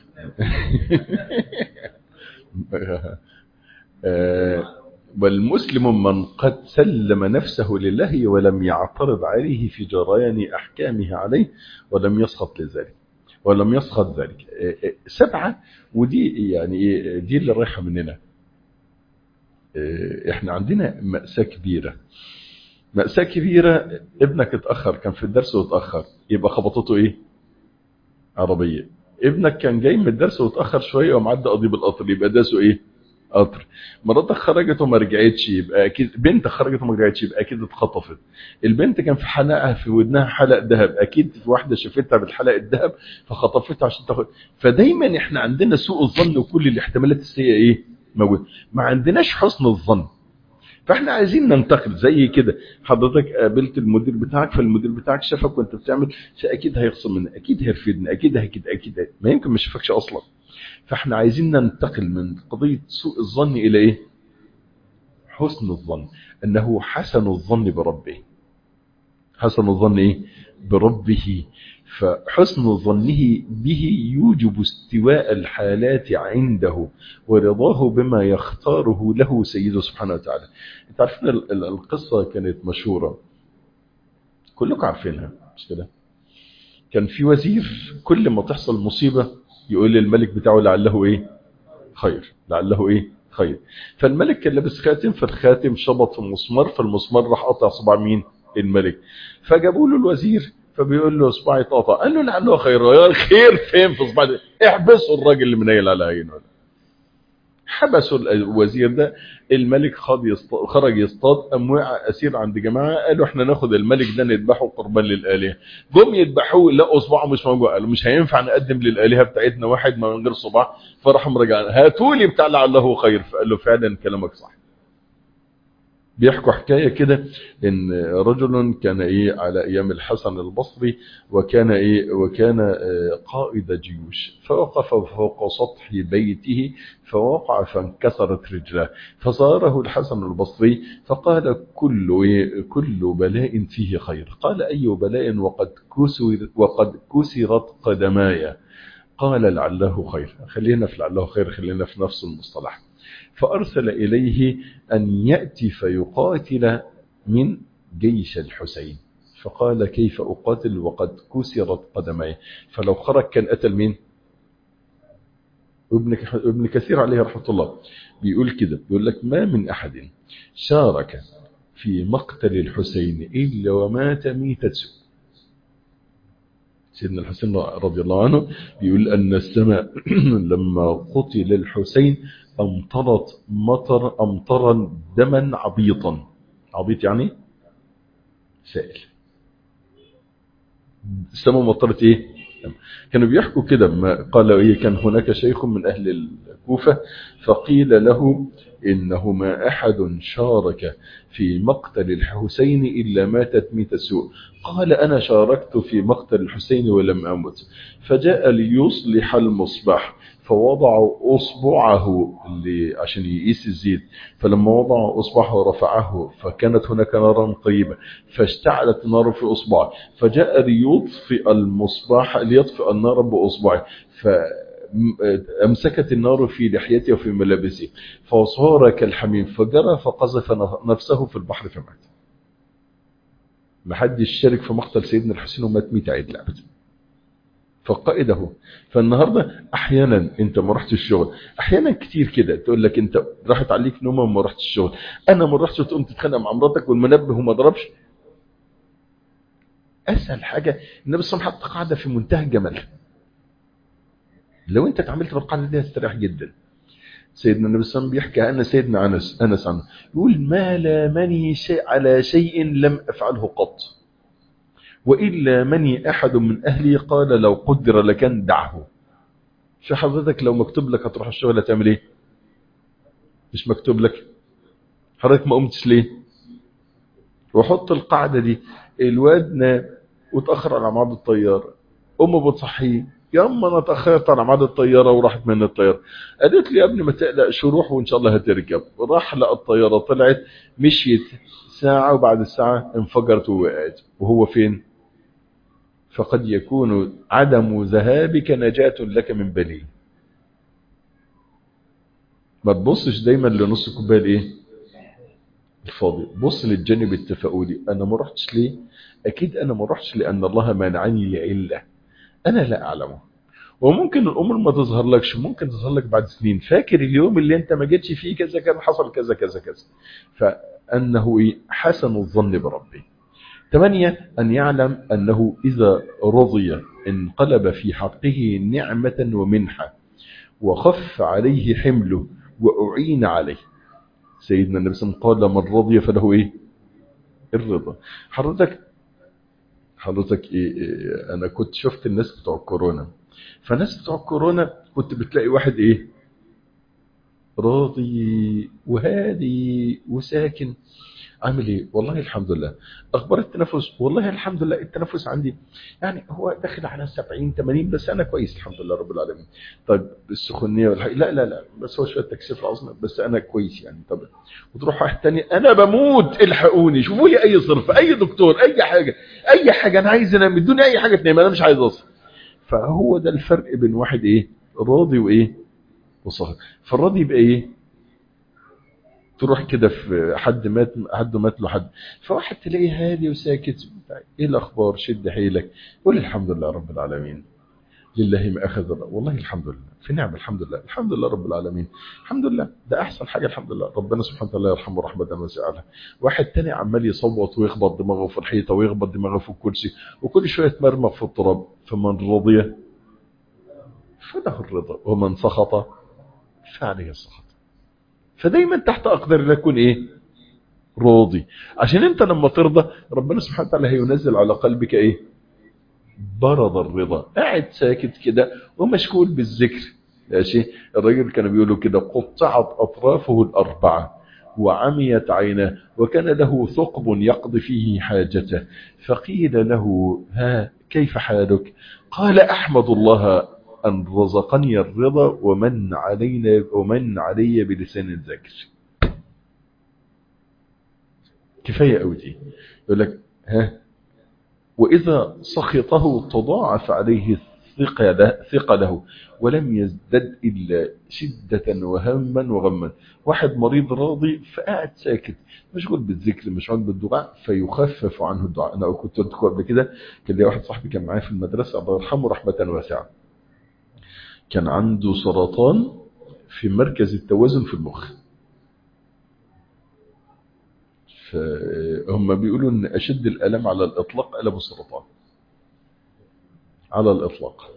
والمسلم من قد سلم نفسه لله ولم يعترض عليه في جريان احكامه عليه ولم يسخط لذلك ولم يسخط ذلك سبعة ودي يعني دي اللي رايحة مننا احنا عندنا مأساة كبيرة مأساة كبيرة ابنك اتأخر كان في الدرس واتأخر يبقى خبطته ايه عربية ابنك كان جاي من الدرس واتأخر شوية ومعدى قضيب القطر يبقى داسه ايه قطر مراتك خرجت وما رجعتش يبقى اكيد بنت خرجت وما رجعتش يبقى اكيد اتخطفت البنت كان في حلقها في ودنها حلق ذهب اكيد في واحده شافتها بالحلق الذهب فخطفتها عشان تاخد فدايما احنا عندنا سوء الظن وكل الاحتمالات السيئه ايه موجود ما عندناش حسن الظن فاحنا عايزين ننتقل زي كده حضرتك قابلت المدير بتاعك فالمدير بتاعك شافك وانت بتعمل اكيد هيخصم مني اكيد هيرفدني اكيد هيكد اكيد هي. ما يمكن ما شافكش اصلا فاحنا عايزين ننتقل من قضيه سوء الظن الى ايه حسن الظن انه حسن الظن بربه حسن الظن ايه بربه فحسن ظنه به يوجب استواء الحالات عنده ورضاه بما يختاره له سيده سبحانه وتعالى انت عارفين القصة كانت مشهورة كلكم عارفينها مش كده كان في وزير كل ما تحصل مصيبة يقول للملك بتاعه لعله ايه خير لعله ايه خير فالملك كان لابس خاتم فالخاتم شبط في المسمار فالمسمار راح قطع صباع مين الملك فجابوا له الوزير فبيقول له صباعي اتقطع قال له لعله خير يا خير فين في صباعي احبسوا الراجل اللي منيل على عينه حبسوا الوزير ده الملك خد يصطاد خرج يصطاد قام وقع اسير عند جماعه قالوا احنا ناخد الملك ده نذبحه قربان للالهه جم يذبحوه لقوا صباعه مش موجود قالوا مش هينفع نقدم للالهه بتاعتنا واحد من غير صباع فراحوا مرجعين هاتوا لي بتاع لعله خير فقال له فعلا كلامك صح بيحكوا حكاية كده ان رجل كان ايه على ايام الحسن البصري وكان ايه وكان قائد جيوش فوقف فوق سطح بيته فوقع فانكسرت رجله فصاره الحسن البصري فقال كل إيه كل بلاء فيه خير قال اي بلاء وقد كسر وقد كسرت قدماي قال لعله خير خلينا في لعله خير خلينا في نفس المصطلح فأرسل إليه أن يأتي فيقاتل من جيش الحسين فقال كيف أقاتل وقد كسرت قدمي فلو خرج كان قتل مين ابن ابن كثير عليه رحمة الله بيقول كده بيقول لك ما من أحد شارك في مقتل الحسين إلا ومات ميتة سوء سيدنا الحسين رضي الله عنه بيقول أن السماء لما قتل الحسين أمطرت مطر أمطرا دما عبيطا عبيط يعني سائل السماء مطرت ايه كانوا بيحكوا كده ما قال ايه كان هناك شيخ من اهل الكوفة فقيل له انه ما احد شارك في مقتل الحسين الا ماتت ميت سوء قال انا شاركت في مقتل الحسين ولم امت فجاء ليصلح المصباح فوضع أصبعه اللي عشان يقيس الزيت فلما وضع أصبعه رفعه فكانت هناك نارا قريبة فاشتعلت النار في أصبعه فجاء ليطفئ المصباح ليطفئ النار بأصبعه أمسكت النار في لحيته وفي ملابسه فصار كالحميم فجرى فقذف نفسه في البحر فمات ما حدش شارك في مقتل سيدنا الحسين ومات 100 عيد لا ابدا فقائده فالنهارده احيانا انت ما رحتش الشغل احيانا كتير كده تقول لك انت راحت عليك نومه وما رحتش الشغل انا ما رحتش تقوم تتخانق مع مراتك والمنبه وما ضربش اسهل حاجه النبي صلى الله عليه وسلم حط قاعده في منتهى الجمال لو انت اتعاملت بالقاعده دي هتستريح جدا سيدنا النبي صلى الله عليه وسلم بيحكي عن سيدنا انس انس عنه يقول ما لامني شيء على شيء لم افعله قط والا مني احد من اهلي قال لو قدر لكان دعه شو حضرتك لو مكتوب لك هتروح الشغل هتعمل ايه مش مكتوب لك حضرتك ما قمتش ليه وحط القاعده دي الواد نام وتاخر على ميعاد الطياره امه بتصحيه ياما انا اتاخرت على ميعاد الطياره وراحت من الطياره قالت لي يا ابني ما تقلقش روح وان شاء الله هتركب راح لقى الطياره طلعت مشيت ساعه وبعد الساعه انفجرت ووقعت وهو فين فقد يكون عدم ذهابك نجاة لك من بلي ما تبصش دايما لنص كوبايه الايه الفاضي بص للجانب التفاؤلي انا ما رحتش ليه اكيد انا ما رحتش لان الله منعني لعله انا لا اعلمه وممكن الامور ما تظهر لكش ممكن تظهر لك بعد سنين فاكر اليوم اللي انت ما جيتش فيه كذا كان حصل كذا كذا كذا فانه إيه؟ حسن الظن بربه ثمانية أن يعلم أنه إذا رضي انقلب في حقه نعمة ومنحة وخف عليه حمله وأعين عليه سيدنا النبي صلى الله عليه وسلم قال من رضي فله إيه الرضا حضرتك حضرتك إيه, إيه أنا كنت شفت الناس بتوع كورونا فالناس بتوع كورونا كنت بتلاقي واحد إيه راضي وهادي وساكن عامل ايه والله الحمد لله اخبار التنفس والله الحمد لله التنفس عندي يعني هو داخل على 70 80 بس انا كويس الحمد لله رب العالمين طيب السخونيه والحاجة لا لا لا بس هو شويه تكثيف عظمى بس انا كويس يعني طب وتروح واحد تاني انا بموت الحقوني شوفوا لي اي صرف اي دكتور اي حاجه اي حاجه انا عايز انام ادوني اي حاجه تنام انا مش عايز اصرف فهو ده الفرق بين واحد ايه راضي وايه وصاحب فالراضي يبقى ايه تروح كده في حد مات حد مات له حد فواحد تلاقيه هادي وساكت ايه الاخبار شد حيلك قول الحمد لله رب العالمين لله ما اخذ والله الحمد لله في نعم الحمد لله الحمد لله رب العالمين الحمد لله ده احسن حاجه الحمد لله ربنا سبحانه وتعالى يرحمه رحمه واسعه واحد تاني عمال يصوت ويخبط دماغه في الحيطه ويخبط دماغه في الكرسي وكل شويه يتمرمغ في التراب فمن رضي فله الرضا ومن سخط فعليه السخط فدايما تحت اقدر الله يكون ايه راضي عشان انت لما ترضى ربنا سبحانه وتعالى هينزل على قلبك ايه برد الرضا قاعد ساكت كده ومشغول بالذكر ماشي الراجل كانوا بيقولوا كده قطعت اطرافه الاربعه وعميت عيناه وكان له ثقب يقضي فيه حاجته فقيل له ها كيف حالك قال احمد الله أن رزقني الرضا ومن علينا ومن علي بلسان ذاكر كفاية قوي دي يقول لك ها وإذا سخطه تضاعف عليه ثقله ولم يزدد إلا شدة وهما وغما واحد مريض راضي فقاعد ساكت مشغول بالذكر مشغول بالدعاء فيخفف عنه الدعاء أنا كنت قلت قبل كده كان لي واحد صاحبي كان معايا في المدرسة الله يرحمه رحمة واسعة كان عنده سرطان في مركز التوازن في المخ فهم بيقولوا ان اشد الالم على الاطلاق الم السرطان على الاطلاق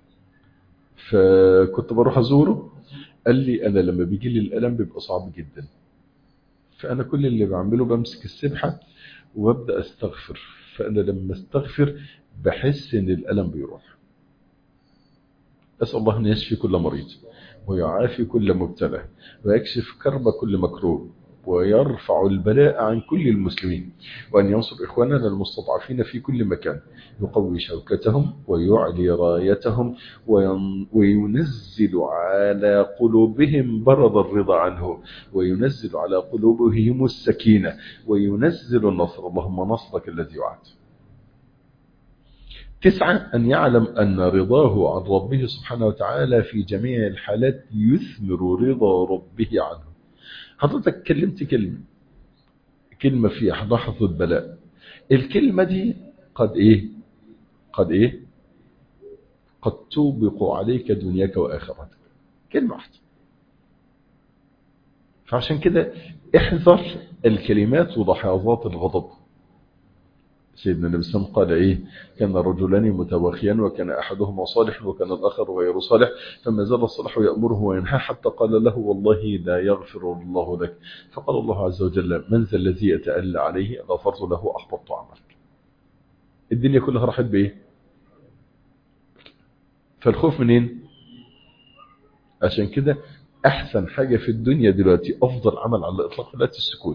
فكنت بروح ازوره قال لي انا لما بيجي لي الالم بيبقى صعب جدا فانا كل اللي بعمله بمسك السبحه وببدا استغفر فانا لما استغفر بحس ان الالم بيروح أسأل الله أن يشفي كل مريض ويعافي كل مبتلى ويكشف كرب كل مكروه ويرفع البلاء عن كل المسلمين وأن ينصر إخواننا المستضعفين في كل مكان يقوي شوكتهم ويعلي رايتهم وينزل على قلوبهم برد الرضا عنه وينزل على قلوبهم السكينة وينزل النصر اللهم نصرك الذي وعد تسعة أن يعلم أن رضاه عن ربه سبحانه وتعالى في جميع الحالات يثمر رضا ربه عنه حضرتك كلمت كلمة كلمة فيها لحظة بلاء الكلمة دي قد إيه قد إيه قد توبق عليك دنياك وآخرتك كلمة واحدة فعشان كده احذر الكلمات ولحظات الغضب سيدنا النبي صلى الله عليه وسلم قال ايه كان رجلان متواخيان وكان احدهما صالح وكان الاخر غير صالح فما زال الصالح يامره وينهى حتى قال له والله لا يغفر الله لك فقال الله عز وجل من ذا الذي يتألى عليه غفرت له احبطت عملك الدنيا كلها راحت بايه فالخوف منين عشان كده احسن حاجة في الدنيا دلوقتي افضل عمل على الاطلاق دلوقتي السكوت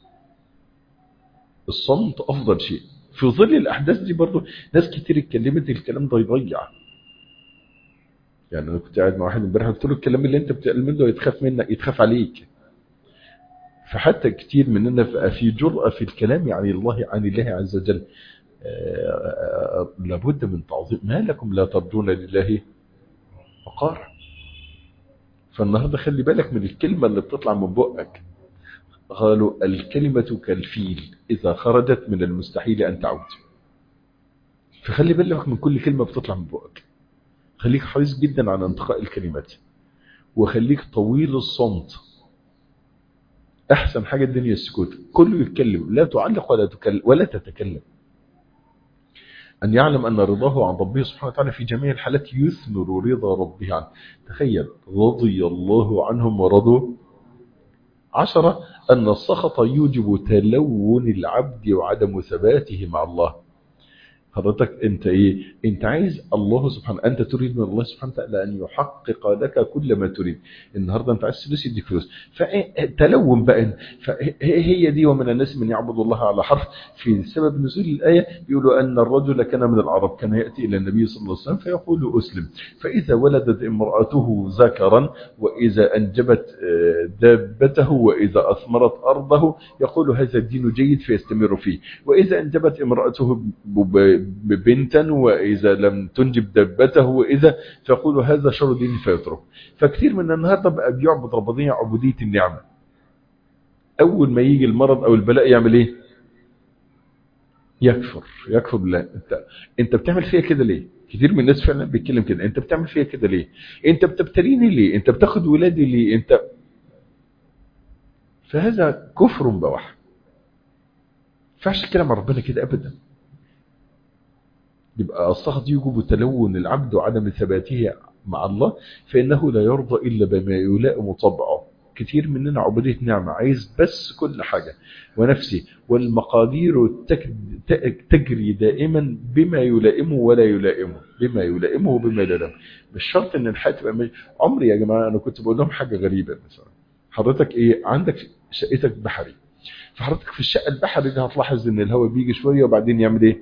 الصمت افضل شيء في ظل الاحداث دي برضو ناس كتير اتكلمت الكلام ده يضيع يعني انا كنت قاعد مع واحد امبارح قلت له الكلام اللي انت بتقل منه يتخاف منك يتخاف عليك فحتى كتير مننا بقى في جرأة في الكلام عن الله عن الله عز وجل آه لابد من تعظيم ما لكم لا ترجون لله وقارا فالنهارده خلي بالك من الكلمة اللي بتطلع من بقك قالوا الكلمة كالفيل إذا خرجت من المستحيل أن تعود فخلي بالك من كل كلمة بتطلع من بقك خليك حريص جدا على انتقاء الكلمات وخليك طويل الصمت أحسن حاجة الدنيا السكوت كله يتكلم لا تعلق ولا, تكلم ولا تتكلم أن يعلم أن رضاه عن ربه سبحانه وتعالى في جميع الحالات يثمر رضا ربه عنه تخيل رضي الله عنهم ورضوا عشرة أن السخط يوجب تلون العبد وعدم ثباته مع الله حضرتك انت ايه انت عايز الله سبحانه انت تريد من الله سبحانه وتعالى ان يحقق لك كل ما تريد النهارده انت عايز فلوس يديك فلوس فتلون بقى فهي دي ومن الناس من يعبد الله على حرف في سبب نزول الايه بيقولوا ان الرجل كان من العرب كان ياتي الى النبي صلى الله عليه وسلم فيقول اسلم فاذا ولدت امراته ذكرا واذا انجبت دابته واذا اثمرت ارضه يقول هذا الدين جيد فيستمر فيه واذا انجبت امراته بنتا وإذا لم تنجب دبته وإذا فيقول هذا شر دين فيترك فكثير من النهاردة بقى بيعبد ربضية عبودية النعمة أول ما يجي المرض أو البلاء يعمل إيه يكفر يكفر بالله انت انت بتعمل فيها كده ليه كتير من الناس فعلا بيتكلم كده انت بتعمل فيها كده ليه انت بتبتليني ليه انت بتاخد ولادي ليه انت فهذا كفر بواح فعش الكلام عن ربنا كده ابدا يبقى السخط يوجب تلون العبد وعدم ثباته مع الله فإنه لا يرضى إلا بما يلائم طبعه كتير مننا عبودية نعمة عايز بس كل حاجة ونفسي والمقادير تجري دائما بما يلائمه ولا يلائمه بما يلائمه وبما يلائمه مش شرط ان الحياة تبقى مش... عمري يا جماعة انا كنت بقول لهم حاجة غريبة مثلا حضرتك ايه عندك شقتك بحري فحضرتك في الشقة البحري دي هتلاحظ ان الهواء بيجي شوية وبعدين يعمل ايه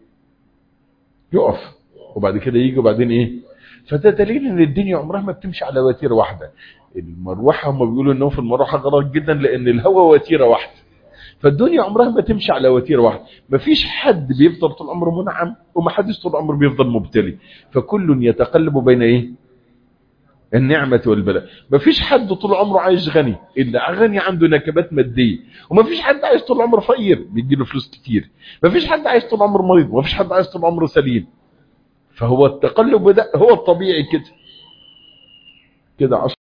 يقف وبعد كده يجي وبعدين ايه فده دليل ان الدنيا عمرها ما بتمشي على وتيره واحده المروحه هم بيقولوا انه في المروحه غلط جدا لان الهواء وتيره واحده فالدنيا عمرها ما تمشي على وتيره واحده مفيش حد بيفضل طول عمره منعم ومحدش طول عمره بيفضل مبتلي فكل يتقلب بين ايه النعمة والبلاء مفيش حد طول عمره عايش غني إلا غني عنده نكبات مادية ومفيش حد عايش طول عمره فقير بيديله فلوس كتير مفيش حد عايش طول عمره مريض ومفيش حد عايش طول عمره سليم فهو التقلب ده هو الطبيعي كده كده